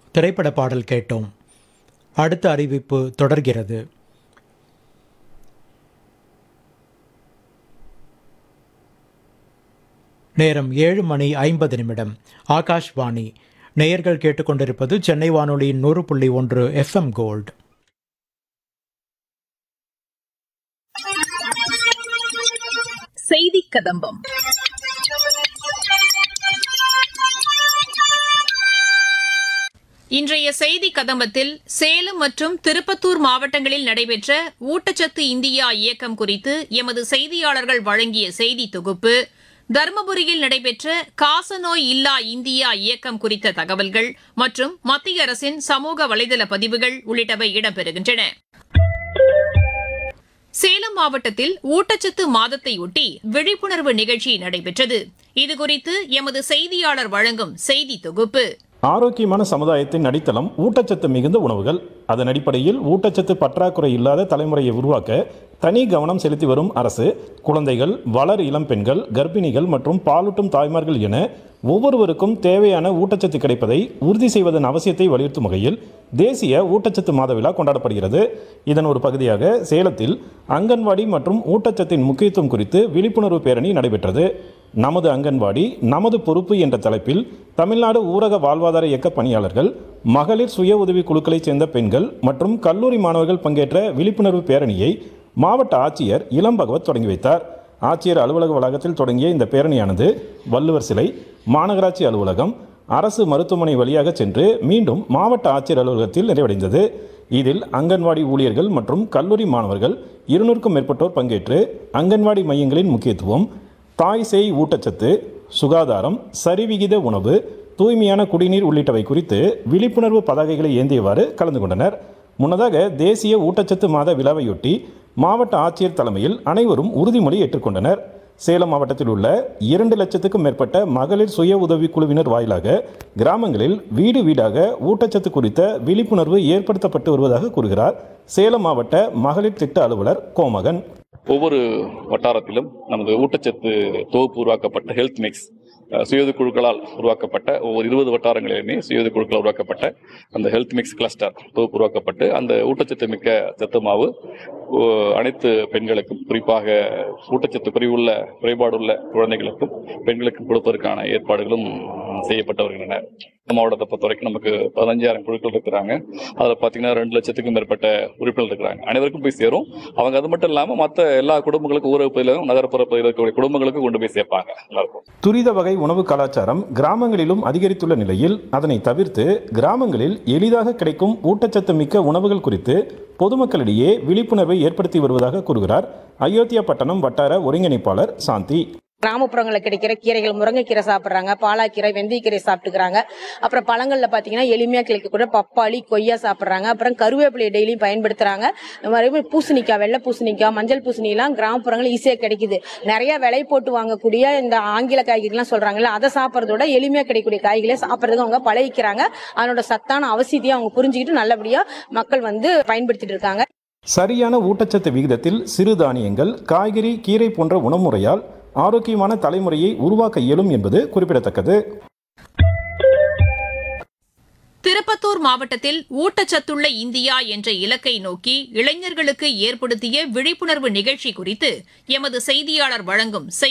திரைப்பட பாடல் கேட்டோம் அடுத்த அறிவிப்பு தொடர்கிறது நேரம் ஏழு மணி ஐம்பது நிமிடம் ஆகாஷ்வாணி நேயர்கள் கேட்டுக்கொண்டிருப்பது சென்னை வானொலியின் நூறு புள்ளி ஒன்று எஃப்எம் கோல்ட் செய்தி கதம்பம் இன்றைய செய்தி கதம்பத்தில் சேலம் மற்றும் திருப்பத்தூர் மாவட்டங்களில் நடைபெற்ற ஊட்டச்சத்து இந்தியா இயக்கம் குறித்து எமது செய்தியாளர்கள் வழங்கிய செய்தி தொகுப்பு தருமபுரியில் நடைபெற்ற காசநோய் இல்லா இந்தியா இயக்கம் குறித்த தகவல்கள் மற்றும் மத்திய அரசின் சமூக வலைதள பதிவுகள் உள்ளிட்டவை இடம்பெறுகின்றன சேலம் மாவட்டத்தில் ஊட்டச்சத்து மாதத்தையொட்டி விழிப்புணர்வு நிகழ்ச்சி நடைபெற்றது இதுகுறித்து எமது செய்தியாளர் வழங்கும் செய்தி தொகுப்பு ஆரோக்கியமான சமுதாயத்தின் அடித்தளம் ஊட்டச்சத்து மிகுந்த உணவுகள் அதன் அடிப்படையில் ஊட்டச்சத்து பற்றாக்குறை இல்லாத தலைமுறையை உருவாக்க தனி கவனம் செலுத்தி வரும் அரசு குழந்தைகள் வளர் இளம் பெண்கள் கர்ப்பிணிகள் மற்றும் பாலூட்டும் தாய்மார்கள் என ஒவ்வொருவருக்கும் தேவையான ஊட்டச்சத்து கிடைப்பதை உறுதி செய்வதன் அவசியத்தை வலியுறுத்தும் வகையில் தேசிய ஊட்டச்சத்து மாத விழா கொண்டாடப்படுகிறது இதன் ஒரு பகுதியாக சேலத்தில் அங்கன்வாடி மற்றும் ஊட்டச்சத்தின் முக்கியத்துவம் குறித்து விழிப்புணர்வு பேரணி நடைபெற்றது நமது அங்கன்வாடி நமது பொறுப்பு என்ற தலைப்பில் தமிழ்நாடு ஊரக வாழ்வாதார இயக்க பணியாளர்கள் மகளிர் சுய உதவி குழுக்களைச் சேர்ந்த பெண்கள் மற்றும் கல்லூரி மாணவர்கள் பங்கேற்ற விழிப்புணர்வு பேரணியை மாவட்ட ஆட்சியர் இளம் பகவத் தொடங்கி வைத்தார் ஆட்சியர் அலுவலக வளாகத்தில் தொடங்கிய இந்த பேரணியானது வள்ளுவர் சிலை மாநகராட்சி அலுவலகம் அரசு மருத்துவமனை வழியாக சென்று மீண்டும் மாவட்ட ஆட்சியர் அலுவலகத்தில் நிறைவடைந்தது இதில் அங்கன்வாடி ஊழியர்கள் மற்றும் கல்லூரி மாணவர்கள் இருநூறுக்கும் மேற்பட்டோர் பங்கேற்று அங்கன்வாடி மையங்களின் முக்கியத்துவம் தாய் சேய் ஊட்டச்சத்து சுகாதாரம் சரிவிகித உணவு தூய்மையான குடிநீர் உள்ளிட்டவை குறித்து விழிப்புணர்வு பதாகைகளை ஏந்தியவாறு கலந்து கொண்டனர் முன்னதாக தேசிய ஊட்டச்சத்து மாத விழாவையொட்டி மாவட்ட ஆட்சியர் தலைமையில் அனைவரும் உறுதிமொழி ஏற்றுக்கொண்டனர் சேலம் மாவட்டத்தில் உள்ள இரண்டு லட்சத்துக்கும் மேற்பட்ட மகளிர் சுய உதவி குழுவினர் வாயிலாக கிராமங்களில் வீடு வீடாக ஊட்டச்சத்து குறித்த விழிப்புணர்வு ஏற்படுத்தப்பட்டு வருவதாக கூறுகிறார் சேலம் மாவட்ட மகளிர் திட்ட அலுவலர் கோமகன் ஒவ்வொரு வட்டாரத்திலும் நமது ஊட்டச்சத்து தொகுப்பு உருவாக்கப்பட்ட ஹெல்த் மிக்ஸ் சுயது குழுக்களால் உருவாக்கப்பட்ட ஒவ்வொரு இருபது வட்டாரங்களிலுமே சுயது குழுக்களால் உருவாக்கப்பட்ட அந்த ஹெல்த் மிக்ஸ் கிளஸ்டர் தொகுப்பு உருவாக்கப்பட்டு அந்த ஊட்டச்சத்து மிக்க சத்து மாவு ஓ, அனைத்து பெண்களுக்கும் குறிப்பாக ஊட்டச்சத்து குறைவுள்ள குறைபாடுள்ள குழந்தைகளுக்கும் பெண்களுக்கும் கொடுப்பதற்கான ஏற்பாடுகளும் செய்யப்பட்டு வருகின்றன மாவட்டத்தை பொறுத்த வரைக்கும் நமக்கு பதினஞ்சாயிரம் குழுக்கள் இருக்கிறாங்க அதில் பார்த்தீங்கன்னா ரெண்டு லட்சத்துக்கும் மேற்பட்ட உறுப்பினர்கள் இருக்கிறாங்க அனைவருக்கும் போய் சேரும் அவங்க அது மட்டும் இல்லாமல் மற்ற எல்லா குடும்பங்களுக்கும் ஊரக பகுதியிலும் நகர்ப்புற பகுதியில் இருக்கக்கூடிய குடும்பங்களுக்கும் கொண்டு போய் சேர்ப்பாங்க எல்லாருக்கும் துரித வகை உணவு கலாச்சாரம் கிராமங்களிலும் அதிகரித்துள்ள நிலையில் அதனை தவிர்த்து கிராமங்களில் எளிதாக கிடைக்கும் ஊட்டச்சத்து மிக்க உணவுகள் குறித்து பொதுமக்களிடையே விழிப்புணர்வை ஏற்படுத்தி வருவதாக கூறுகிறார் அயோத்தியா பட்டணம் வட்டார ஒருங்கிணைப்பாளர் சாந்தி கிராமப்புறங்களில் கிடைக்கிற கீரைகள் முருங்கைக்கீரை சாப்பிட்றாங்க பாலாக்கீரை வெந்தயக்கீரை சாப்பிட்டுக்கிறாங்க அப்புறம் பழங்களில் பார்த்தீங்கன்னா எளிமையாக கிடைக்கக்கூடிய பப்பாளி கொய்யா சாப்பிட்றாங்க அப்புறம் கருவேப்பிலையை டெய்லியும் பயன்படுத்துறாங்க இந்த மாதிரி பூசணிக்காய் வெள்ளை பூசணிக்காய் மஞ்சள் பூசணிலாம் கிராமப்புறங்கள் ஈஸியாக கிடைக்குது நிறைய விலை போட்டு வாங்கக்கூடிய இந்த ஆங்கில காய்கறிலாம் சொல்றாங்கல்ல அதை சாப்பிட்றதோட எளிமையாக கிடைக்கக்கூடிய காய்கறிகளை சாப்பிட்றதுக்கு அவங்க பழகிக்கிறாங்க அதனோட சத்தான அவசியத்தையும் அவங்க புரிஞ்சுக்கிட்டு நல்லபடியாக மக்கள் வந்து பயன்படுத்திட்டு இருக்காங்க சரியான ஊட்டச்சத்து விகிதத்தில் சிறுதானியங்கள் காய்கறி கீரை போன்ற உணவு முறையால் ஆரோக்கியமான தலைமுறையை உருவாக்க இயலும் என்பது குறிப்பிடத்தக்கது திருப்பத்தூர் மாவட்டத்தில் ஊட்டச்சத்துள்ள இந்தியா என்ற இலக்கை நோக்கி இளைஞர்களுக்கு ஏற்படுத்திய விழிப்புணர்வு நிகழ்ச்சி குறித்து எமது செய்தியாளர் வழங்கும் செய்தி